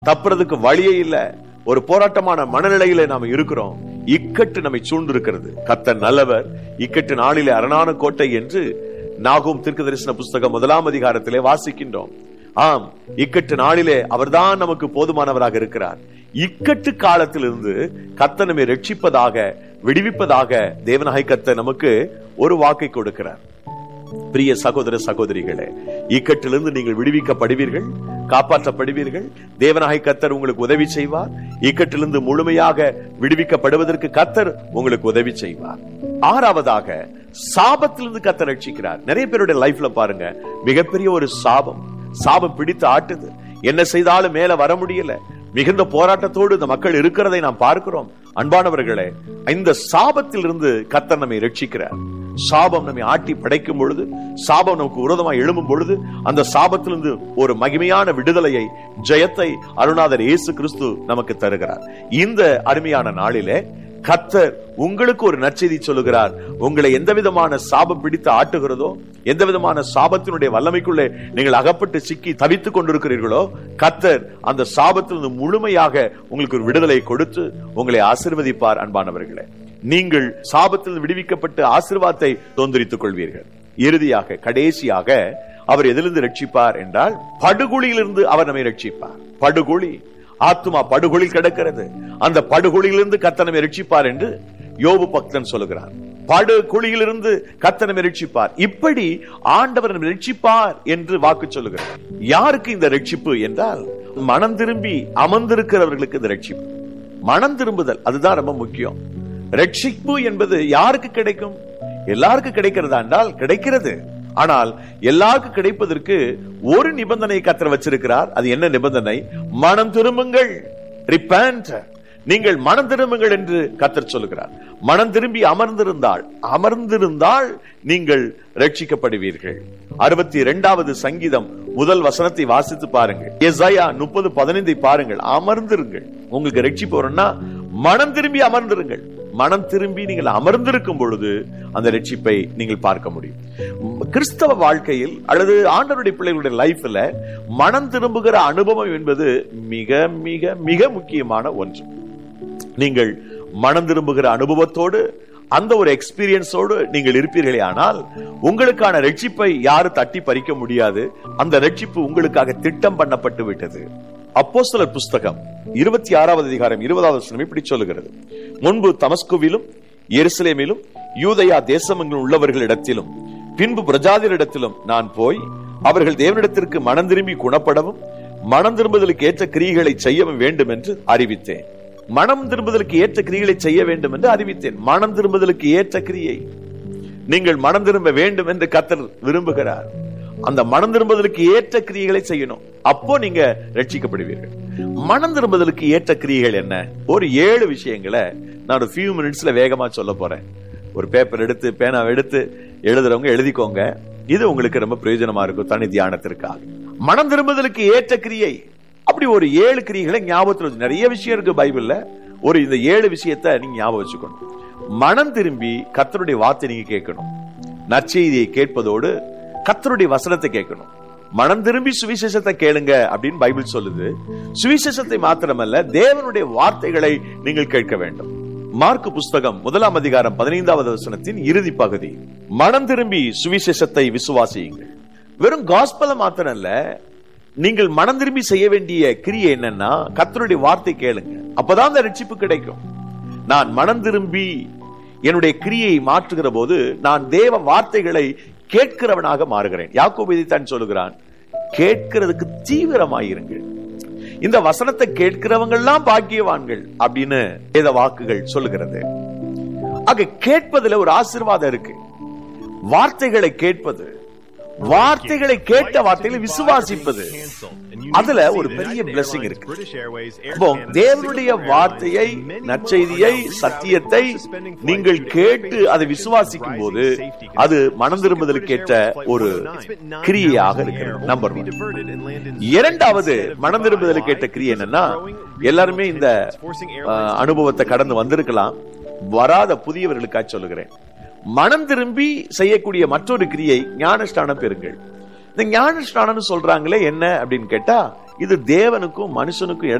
தப்புறதுக்கு வழியே இல்ல ஒரு போராட்டமான மனநிலையில நாம இருக்கிறோம் இக்கட்டு நம்மை சூழ்ந்திருக்கிறது கத்தர் நல்லவர் இக்கட்டு நாளிலே அரணான கோட்டை என்று நாகும் தீர்க்க தரிசன புஸ்தகம் முதலாம் அதிகாரத்திலே வாசிக்கின்றோம் ஆம் இக்கட்டு நாளிலே அவர்தான் நமக்கு போதுமானவராக இருக்கிறார் இக்கட்டு காலத்திலிருந்து கத்த நம்மை ரட்சிப்பதாக விடுவிப்பதாக தேவநாய் கத்த நமக்கு ஒரு வாக்கை கொடுக்கிறார் பிரிய சகோதர சகோதரிகளே இக்கட்டிலிருந்து நீங்கள் விடுவிக்கப்படுவீர்கள் காப்பாற்றப்படுவீர்கள் தேவனாய் கத்தர் உங்களுக்கு உதவி செய்வார் இக்கட்டிலிருந்து முழுமையாக விடுவிக்கப்படுவதற்கு கத்தர் உங்களுக்கு உதவி செய்வார் ஆறாவதாக சாபத்திலிருந்து கத்தர் ரட்சிக்கிறார் நிறைய பேருடைய லைஃப்ல பாருங்க மிகப்பெரிய ஒரு சாபம் சாபம் பிடித்து ஆட்டுது என்ன செய்தாலும் மேல வர முடியல மிகுந்த போராட்டத்தோடு இந்த மக்கள் இருக்கிறதை நாம் பார்க்கிறோம் அன்பானவர்களே இந்த சாபத்திலிருந்து கத்தர் நம்மை ரட்சிக்கிறார் சாபம் நம்மை ஆட்டி படைக்கும் பொழுது சாபம் நமக்கு விரோதமாக எழும்பும் பொழுது அந்த சாபத்திலிருந்து ஒரு மகிமையான விடுதலையை ஜெயத்தை அருணாதர் இயேசு கிறிஸ்து நமக்கு தருகிறார் இந்த அருமையான நாளிலே கத்தர் உங்களுக்கு ஒரு நற்செய்தி சொல்லுகிறார் உங்களை எந்த விதமான சாபம் பிடித்து ஆட்டுகிறதோ எந்த விதமான சாபத்தினுடைய வல்லமைக்குள்ளே நீங்கள் அகப்பட்டு சிக்கி தவித்துக் கொண்டிருக்கிறீர்களோ கத்தர் அந்த சாபத்திலிருந்து முழுமையாக உங்களுக்கு ஒரு விடுதலை கொடுத்து உங்களை ஆசிர்வதிப்பார் அன்பானவர்களே நீங்கள் சாபத்தில் விடுவிக்கப்பட்டு ஆசிர்வாதத்தை தோந்தரித்துக் கொள்வீர்கள் இறுதியாக கடைசியாக அவர் எதிலிருந்து ரட்சிப்பார் என்றால் படுகொலியிலிருந்து அவர் நம்மை ரட்சிப்பார் படுகொலி ஆத்துமா படுகொலில் கிடக்கிறது அந்த படுகொலியிலிருந்து கத்தனமை ரட்சிப்பார் என்று யோபு பக்தன் சொல்லுகிறார் படுகுழியிலிருந்து கத்தனமை ரட்சிப்பார் இப்படி ஆண்டவர் நம்மை ரட்சிப்பார் என்று வாக்கு சொல்லுகிறார் யாருக்கு இந்த ரட்சிப்பு என்றால் மனம் திரும்பி அமர்ந்திருக்கிறவர்களுக்கு இந்த ரட்சிப்பு மனம் திரும்புதல் அதுதான் ரொம்ப முக்கியம் ரட்சிப்பு என்பது யாருக்கு கிடைக்கும் எல்லாருக்கும் கிடைக்கிறதா என்றால் கிடைக்கிறது ஆனால் எல்லாருக்கும் கிடைப்பதற்கு ஒரு நிபந்தனை கத்திர வச்சிருக்கிறார் அது என்ன நிபந்தனை மனம் திரும்புங்கள் ரிப்பேண்ட் நீங்கள் மனம் திரும்புங்கள் என்று கத்தர் சொல்லுகிறார் மனம் திரும்பி அமர்ந்திருந்தால் அமர்ந்திருந்தால் நீங்கள் ரட்சிக்கப்படுவீர்கள் அறுபத்தி இரண்டாவது சங்கீதம் முதல் வசனத்தை வாசித்து பாருங்கள் எஸ்ஐயா முப்பது பதினைந்தை பாருங்கள் அமர்ந்திருங்கள் உங்களுக்கு ரட்சிப்பு வரும்னா மனம் திரும்பி அமர்ந்திருங்கள் மனம் திரும்பி நீங்கள் அமர்ந்திருக்கும் பொழுது அந்த ரட்சிப்பை நீங்கள் பார்க்க முடியும் கிறிஸ்தவ வாழ்க்கையில் அல்லது ஆண்டவருடைய பிள்ளைகளுடைய லைஃப்ல மனம் திரும்புகிற அனுபவம் என்பது மிக மிக மிக முக்கியமான ஒன்று நீங்கள் மனம் திரும்புகிற அனுபவத்தோடு அந்த ஒரு எக்ஸ்பீரியன்ஸோடு நீங்கள் இருப்பீர்களே ஆனால் உங்களுக்கான ரட்சிப்பை யாரு தட்டி பறிக்க முடியாது அந்த ரட்சிப்பு உங்களுக்காக திட்டம் பண்ணப்பட்டு விட்டது அப்போஸ்தலர் புஸ்தகம் இருபத்தி ஆறாவது அதிகாரம் இருபதாவது வசனம் இப்படி சொல்லுகிறது முன்பு தமஸ்குவிலும் எருசலேமிலும் யூதயா தேசமெங்கிலும் உள்ளவர்களிடத்திலும் பின்பு பிரஜாதிகளிடத்திலும் நான் போய் அவர்கள் தேவனிடத்திற்கு மனம் திரும்பி குணப்படவும் மனம் திரும்புதலுக்கு ஏற்ற கிரியைகளை செய்யவும் வேண்டும் என்று அறிவித்தேன் மனம் திரும்புதலுக்கு ஏற்ற கிரிகளை செய்ய வேண்டும் என்று அறிவித்தேன் மனம் திரும்புதலுக்கு ஏற்ற கிரியை நீங்கள் மனம் திரும்ப வேண்டும் என்று கத்தர் விரும்புகிறார் அந்த மனம் திரும்புதலுக்கு ஏற்ற கிரியைகளை செய்யணும் அப்போ நீங்க ரட்சிக்கப்படுவீர்கள் மனம் திரும்புதலுக்கு ஏற்ற கிரியைகள் என்ன ஒரு ஏழு விஷயங்களை நான் ஒரு ஃபியூ மினிட்ஸ்ல வேகமா சொல்ல போறேன் ஒரு பேப்பர் எடுத்து பேனா எடுத்து எழுதுறவங்க எழுதிக்கோங்க இது உங்களுக்கு ரொம்ப பிரயோஜனமா இருக்கும் தனி தியானத்திற்காக மனம் திரும்புதலுக்கு ஏற்ற கிரியை அப்படி ஒரு ஏழு கிரிகளை ஞாபகத்தில் நிறைய விஷயம் இருக்கு பைபிள்ல ஒரு இந்த ஏழு விஷயத்த நீங்க ஞாபகம் வச்சுக்கணும் மனம் திரும்பி கத்தருடைய வார்த்தை நீங்க கேட்கணும் நற்செய்தியை கேட்பதோடு கத்தருடைய வசனத்தை கேட்கணும் மனம் திரும்பி சுவிசேஷத்தை கேளுங்க அப்படின்னு பைபிள் சொல்லுது சுவிசேஷத்தை மாத்திரமல்ல தேவனுடைய வார்த்தைகளை நீங்கள் கேட்க வேண்டும் மார்க் புஸ்தகம் முதலாம் அதிகாரம் பதினைந்தாவது வசனத்தின் இறுதி பகுதி மனம் திரும்பி சுவிசேஷத்தை விசுவாசியுங்கள் வெறும் காஸ்பல மாத்திரம் இல்ல நீங்கள் மனம் திரும்பி செய்ய வேண்டிய கிரியை என்னன்னா கத்தருடைய வார்த்தை கேளுங்க அப்பதான் அந்த ரட்சிப்பு கிடைக்கும் நான் மனம் திரும்பி என்னுடைய கிரியை மாற்றுகிற போது நான் தேவ வார்த்தைகளை கேட்கிறவனாக மாறுகிறேன் யாக்கோபு இதைத்தான் சொல்லுகிறான் கேட்கிறதுக்கு தீவிரமாயிருங்கள் இந்த வசனத்தை கேட்கிறவங்க எல்லாம் பாக்கியவான்கள் அப்படின்னு வேத வாக்குகள் சொல்லுகிறது ஆக கேட்பதுல ஒரு ஆசிர்வாதம் இருக்கு வார்த்தைகளை கேட்பது வார்த்தைகளை கேட்ட வார்த்தைகளை விசுவாசிப்பது அதுல ஒரு பெரிய பிளஸிங் இருக்கு அப்போ தேவனுடைய வார்த்தையை நற்செய்தியை சத்தியத்தை நீங்கள் கேட்டு அதை விசுவாசிக்கும் போது அது மனம் திரும்புதலுக்கேற்ற ஒரு கிரியையாக இருக்கிறது நம்பர் ஒன் இரண்டாவது மனம் திரும்புதலுக்கேற்ற கிரியை என்னன்னா எல்லாருமே இந்த அனுபவத்தை கடந்து வந்திருக்கலாம் வராத புதியவர்களுக்காக சொல்லுகிறேன் மனம் திரும்பி செய்யக்கூடிய மற்றொரு கிரியை ஞானஸ்தானம் பெறுங்கள் இந்த ஞானஸ்தானம் சொல்றாங்களே என்ன அப்படின்னு கேட்டா இது தேவனுக்கும் மனுஷனுக்கும்